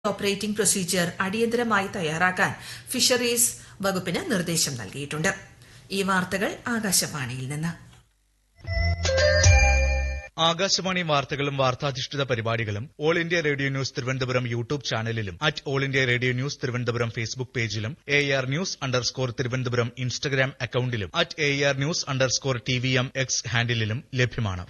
operating procedure അടിയന്തരമായി തയ്യാറാക്കാൻ fisheries വകുപ്പിന് നിർദ്ദേശം നൽകിയിട്ടുണ്ട് ഈ വാർത്തകൾ ആകാശവാണിയിൽ നിന്ന് ആകാശവാണി വാർത്തകളും വാർത്താധിഷ്ഠിത പരിപാടികളും All India Radio news Thiruvananthapuram YouTube ചാനലിലും at All India Radio news Thiruvananthapuram Facebook പേജിലും A R news underscore Thiruvananthapuram Instagram അക്കൌണ്ടിലും at A R news underscore T V M X ഹാൻഡിലും ലഭ്യമാണ്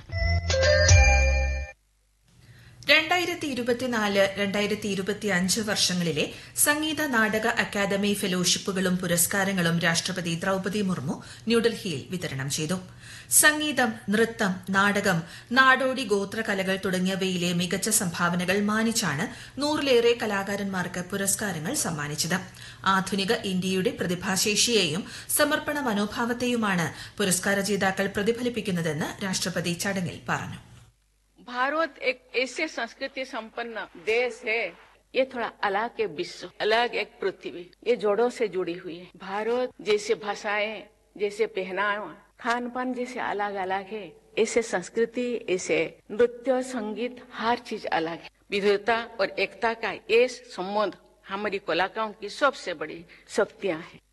രണ്ടായിരത്തി ഇരുപത്തിനാല് രണ്ടായിരത്തി ഇരുപത്തിയഞ്ച് വർഷങ്ങളിലെ സംഗീത നാടക അക്കാദമി ഫെലോഷിപ്പുകളും പുരസ്കാരങ്ങളും രാഷ്ട്രപതി ദ്രൌപതി മുർമു ന്യൂഡൽഹിയിൽ വിതരണം ചെയ്തു സംഗീതം നൃത്തം നാടകം നാടോടി ഗോത്രകലകൾ തുടങ്ങിയവയിലെ മികച്ച സംഭാവനകൾ മാനിച്ചാണ് നൂറിലേറെ കലാകാരന്മാർക്ക് പുരസ്കാരങ്ങൾ സമ്മാനിച്ചത് ആധുനിക ഇന്ത്യയുടെ പ്രതിഭാശേഷിയെയും സമർപ്പണ മനോഭാവത്തെയുമാണ് പുരസ്കാര ജേതാക്കൾ പ്രതിഫലിപ്പിക്കുന്നതെന്ന് രാഷ്ട്രപതി ചടങ്ങിൽ പറഞ്ഞു भारत एक ऐसे संस्कृति संपन्न देश है ये थोड़ा अलग है विश्व अलग एक पृथ्वी ये जोड़ों से जुड़ी हुई है भारत जैसे भाषाएं जैसे पहनावा खान पान जैसे अलग अलग है ऐसे संस्कृति ऐसे नृत्य संगीत हर चीज अलग है विविधता और एकता का ये संबंध हमारी कलाकारों की सबसे बड़ी शक्तियां हैं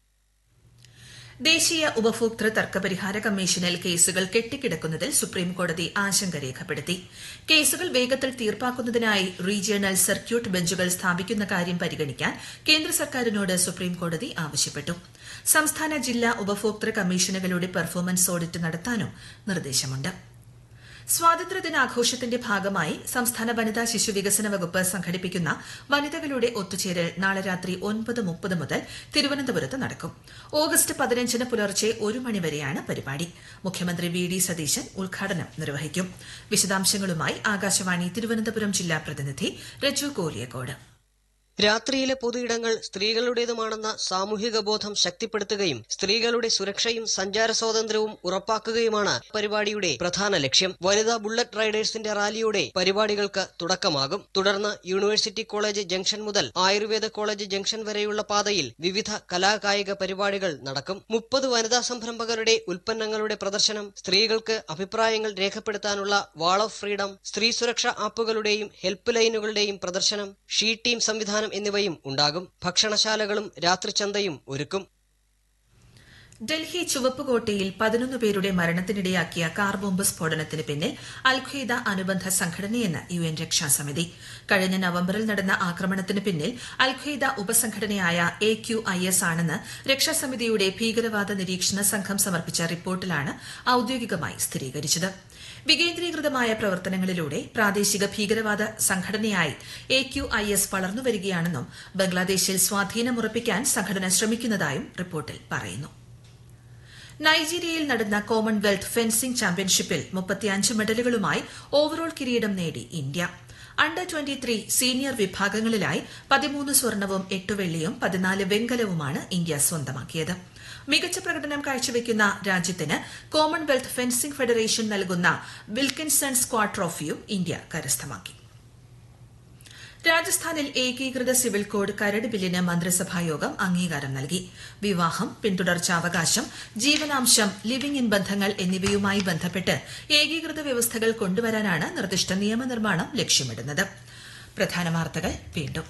ദേശീയ ഉപഭോക്തൃ തർക്കപരിഹാര കമ്മീഷനിൽ കേസുകൾ കെട്ടിക്കിടക്കുന്നതിൽ സുപ്രീംകോടതി ആശങ്ക രേഖപ്പെടുത്തി കേസുകൾ വേഗത്തിൽ തീർപ്പാക്കുന്നതിനായി റീജിയണൽ സർക്യൂട്ട് ബെഞ്ചുകൾ സ്ഥാപിക്കുന്ന കാര്യം പരിഗണിക്കാൻ കേന്ദ്ര സർക്കാരിനോട് സുപ്രീംകോടതി ആവശ്യപ്പെട്ടു സംസ്ഥാന ജില്ലാ ഉപഭോക്തൃ കമ്മീഷനുകളുടെ പെർഫോമൻസ് ഓഡിറ്റ് നടത്താനും നിർദ്ദേശമുണ്ട് സ്വാതന്ത്ര്യദിനാഘോഷത്തിന്റെ ഭാഗമായി സംസ്ഥാന വനിതാ ശിശു വികസന വകുപ്പ് സംഘടിപ്പിക്കുന്ന വനിതകളുടെ ഒത്തുചേരൽ നാളെ രാത്രി ഒൻപത് മുപ്പത് മുതൽ തിരുവനന്തപുരത്ത് നടക്കും ഓഗസ്റ്റ് പതിനഞ്ചിന് പുലർച്ചെ ഒരു മണിവരെയാണ് പരിപാടി മുഖ്യമന്ത്രി വി ഡി സതീശൻ ഉദ്ഘാടനം നിർവഹിക്കും വിശദാംശങ്ങളുമായി ആകാശവാണി തിരുവനന്തപുരം ജില്ലാ പ്രതിനിധി രജു കോലിയക്കോട് രാത്രിയിലെ പൊതുയിടങ്ങൾ സ്ത്രീകളുടേതുമാണെന്ന സാമൂഹിക ബോധം ശക്തിപ്പെടുത്തുകയും സ്ത്രീകളുടെ സുരക്ഷയും സഞ്ചാര സ്വാതന്ത്ര്യവും ഉറപ്പാക്കുകയുമാണ് പരിപാടിയുടെ പ്രധാന ലക്ഷ്യം വനിതാ ബുള്ളറ്റ് റൈഡേഴ്സിന്റെ റാലിയോടെ പരിപാടികൾക്ക് തുടക്കമാകും തുടർന്ന് യൂണിവേഴ്സിറ്റി കോളേജ് ജംഗ്ഷൻ മുതൽ ആയുർവേദ കോളേജ് ജംഗ്ഷൻ വരെയുള്ള പാതയിൽ വിവിധ കലാകായിക പരിപാടികൾ നടക്കും മുപ്പത് വനിതാ സംരംഭകരുടെ ഉൽപ്പന്നങ്ങളുടെ പ്രദർശനം സ്ത്രീകൾക്ക് അഭിപ്രായങ്ങൾ രേഖപ്പെടുത്താനുള്ള വാൾ ഓഫ് ഫ്രീഡം സ്ത്രീ സുരക്ഷാ ആപ്പുകളുടെയും ഹെൽപ്പ് ലൈനുകളുടെയും പ്രദർശനം ഷീ ടീം സംവിധാനം എന്നിവയും ഉണ്ടാകും ഭക്ഷണശാലകളും രാത്രിചന്തയും ഒരുക്കും ഡൽഹി ചുവപ്പുകോട്ടയിൽ പതിനൊന്ന് പേരുടെ മരണത്തിനിടയാക്കിയ കാർ ബോംബ് സ്ഫോടനത്തിന് പിന്നിൽ അൽഖ്വയ്ദ അനുബന്ധ സംഘടനയെന്ന് യു എൻ രക്ഷാസമിതി കഴിഞ്ഞ നവംബറിൽ നടന്ന ആക്രമണത്തിന് പിന്നിൽ അൽഖ്വയ്ദ ഉപസംഘടനയായ എ ക്യു ഐ എസ് ആണെന്ന് രക്ഷാസമിതിയുടെ ഭീകരവാദ നിരീക്ഷണ സംഘം സമർപ്പിച്ച റിപ്പോർട്ടിലാണ് ഔദ്യോഗികമായി സ്ഥിരീകരിച്ചത് വികേന്ദ്രീകൃതമായ പ്രവർത്തനങ്ങളിലൂടെ പ്രാദേശിക ഭീകരവാദ സംഘടനയായി എ ക്യു ഐ എസ് വളർന്നുവരികയാണെന്നും ബംഗ്ലാദേശിൽ സ്വാധീനമുറപ്പിക്കാൻ സംഘടന ശ്രമിക്കുന്നതായും റിപ്പോർട്ടിൽ പറയുന്നു നൈജീരിയയിൽ നടന്ന കോമൺവെൽത്ത് ഫെൻസിംഗ് ചാമ്പ്യൻഷിപ്പിൽ മുപ്പത്തിയഞ്ച് മെഡലുകളുമായി ഓവറോൾ കിരീടം നേടി India under twenty three senior വിഭാഗങ്ങളിലായി പതിമൂന്ന് സ്വർണവും എട്ട് വെള്ളിയും പതിനാല് വെങ്കലവുമാണ് ഇന്ത്യ സ്വന്തമാക്കിയത് മികച്ച പ്രകടനം കാഴ്ചവെക്കുന്ന രാജ്യത്തിന് കോമൺവെൽത്ത് ഫെൻസിംഗ് ഫെഡറേഷൻ നൽകുന്ന വിൽക്കിൻസൺ സ്ക്വാഡ് ട്രോഫിയും ഇന്ത്യ കരസ്ഥമാക്കി രാജസ്ഥാനിൽ ഏകീകൃത സിവിൽ കോഡ് കരട് ബില്ലിന് മന്ത്രിസഭായോഗം അംഗീകാരം നൽകി വിവാഹം പിന്തുടർച്ചാവകാശം ജീവനാംശം ലിവിംഗ് ഇൻ ബന്ധങ്ങൾ എന്നിവയുമായി ബന്ധപ്പെട്ട് ഏകീകൃത വ്യവസ്ഥകൾ കൊണ്ടുവരാനാണ് നിർദ്ദിഷ്ട നിയമനിർമ്മാണം ലക്ഷ്യമിടുന്നത് പ്രധാന വാർത്തകൾ വീണ്ടും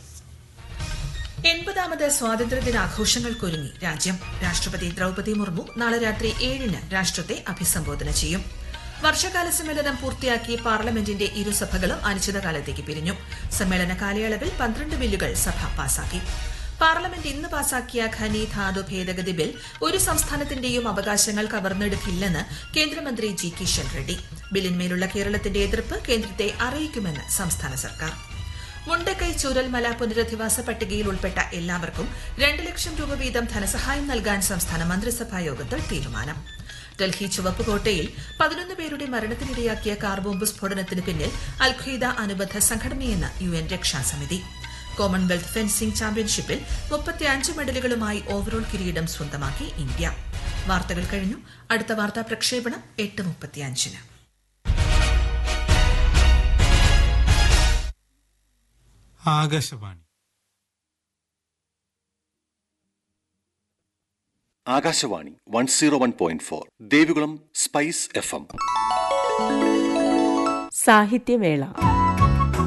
എൺപതാമത് സ്വാതന്ത്ര്യദിനാഘോഷങ്ങൾക്കൊരുങ്ങി രാജ്യം രാഷ്ട്രപതി ദ്രൌപതി മുർമു നാളെ രാത്രി ഏഴിന് രാഷ്ട്രത്തെ അഭിസംബോധന ചെയ്യും വർഷകാല സമ്മേളനം പൂർത്തിയാക്കി പാർലമെന്റിന്റെ ഇരുസഭകളും അനിശ്ചിതകാലത്തേക്ക് പിരിഞ്ഞു സമ്മേളന കാലയളവിൽ പന്ത്രണ്ട് ബില്ലുകൾ സഭ പാസാക്കി പാർലമെന്റ് ഇന്ന് പാസാക്കിയ ഖനി ധാതു ഭേദഗതി ബിൽ ഒരു സംസ്ഥാനത്തിന്റെയും അവകാശങ്ങൾ കവർന്നെടുക്കില്ലെന്ന് കേന്ദ്രമന്ത്രി ജി കിഷൻ റെഡ്ഡി ബില്ലിന്മേലുള്ള കേരളത്തിന്റെ എതിർപ്പ് കേന്ദ്രത്തെ അറിയിക്കുമെന്ന് സംസ്ഥാന സർക്കാർ മുണ്ടക്കൈ ചൂരൽമല പുനരധിവാസ പട്ടികയിൽ ഉൾപ്പെട്ട എല്ലാവർക്കും രണ്ട് ലക്ഷം രൂപ വീതം ധനസഹായം നൽകാൻ സംസ്ഥാന മന്ത്രിസഭാ യോഗത്തിൽ തീരുമാനം ഡൽഹി ചുവപ്പുകോട്ടയിൽ പതിനൊന്ന് പേരുടെ മരണത്തിനിടയാക്കിയ കാർ ബോംബ് സ്ഫോടനത്തിന് പിന്നിൽ അൽഖ്വയ്ദ അനുബന്ധ സംഘടനയെന്ന് യു എൻ രക്ഷാസമിതി കോമൺവെൽത്ത് ഫെൻസിംഗ് ചാമ്പ്യൻഷിപ്പിൽ മുപ്പത്തിയഞ്ച് മെഡലുകളുമായി ഓവറോൾ കിരീടം സ്വന്തമാക്കി ഇന്ത്യ വാർത്തകൾ കഴിഞ്ഞു അടുത്ത വാർത്താ പ്രക്ഷേപണം എട്ട് മുപ്പത്തിയഞ്ചിന് Akashvani Akashvani one zero one point four Devikulam spice F M സാഹിത്യവേള